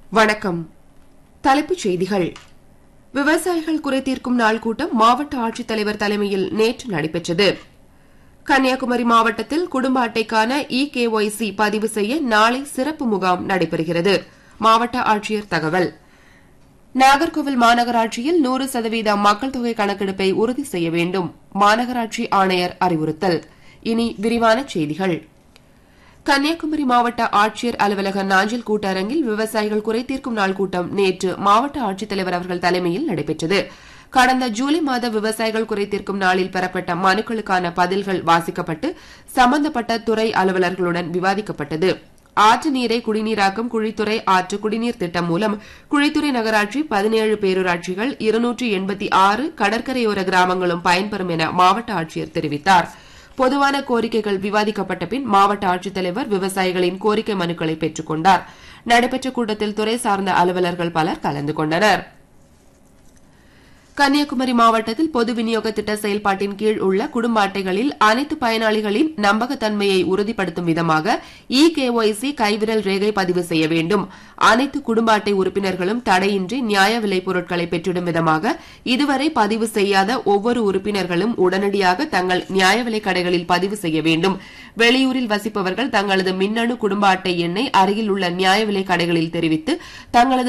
வணக்கம் தலைப்புச் செய்திகள் விவசாயிகள் குறைதீர்க்கும் நாள் கூட்டம் மாவட்ட ஆட்சித்தலைவர் தலைமையில் நேற்று நடைபெற்றது கன்னியாகுமரி மாவட்டத்தில் குடும்ப அட்டைக்கான இ கேஒய்சி பதிவு செய்ய நாளை சிறப்பு முகாம் நடைபெறுகிறது மாவட்ட ஆட்சியர் தகவல் நாகர்கோவில் மாநகராட்சியில் நூறு சதவீத மக்கள் தொகை கணக்கெடுப்பை உறுதி செய்ய வேண்டும் மாநகராட்சி ஆணையர் அறிவுறுத்தல் இனி விரிவான செய்திகள் கன்னியாகுமரி மாவட்ட ஆட்சியர் அலுவலக நாஞ்சில் கூட்டரங்கில் விவசாயிகள் குறைதீர்க்கும் நாள் கூட்டம் நேற்று மாவட்ட ஆட்சித்தலைவர் அவர்கள் தலைமையில் நடைபெற்றது கடந்த ஜூலை மாத விவசாயிகள் குறைதீர்க்கும் நாளில் பெறப்பட்ட மனுக்களுக்கான பதில்கள் வாசிக்கப்பட்டு சம்பந்தப்பட்ட துறை அலுவலர்களுடன் விவாதிக்கப்பட்டது ஆற்று நீரை குடிநீராக்கும் குழித்துறை ஆற்று குடிநீர் திட்டம் மூலம் குழித்துறை நகராட்சி பதினேழு பேரூராட்சிகள் இருநூற்றி எண்பத்தி ஆறு கடற்கரையோர கிராமங்களும் பயன்பெறும் என மாவட்ட ஆட்சியர் தெரிவித்தார் பொதுவான கோரிக்கைகள் விவாதிக்கப்பட்ட பின் மாவட்ட ஆட்சித்தலைவர் விவசாயிகளின் கோரிக்கை மனுக்களை பெற்றுக் கொண்டார் நடைபெற்ற கூட்டத்தில் துறை சார்ந்த அலுவலர்கள் பலர் கலந்து கொண்டனர் கன்னியாகுமரி மாவட்டத்தில் பொது விநியோக திட்ட செயல்பாட்டின் கீழ் உள்ள குடும்ப அட்டைகளில் அனைத்து பயனாளிகளின் நம்பகத்தன்மையை உறுதிப்படுத்தும் விதமாக இ கேஒய்சி கைவிரல் ரேகை பதிவு செய்ய வேண்டும் அனைத்து குடும்ப அட்டை உறுப்பினர்களும் தடையின்றி நியாய விலை பொருட்களை பெற்றிடும் விதமாக இதுவரை பதிவு செய்யாத ஒவ்வொரு உறுப்பினர்களும் உடனடியாக தங்கள் நியாய விலை கடைகளில் பதிவு செய்ய வேண்டும் வெளியூரில் வசிப்பவர்கள் தங்களது மின்னணு குடும்ப அட்டை எண்ணை அருகில் உள்ள நியாய விலை கடைகளில் தெரிவித்து தங்களது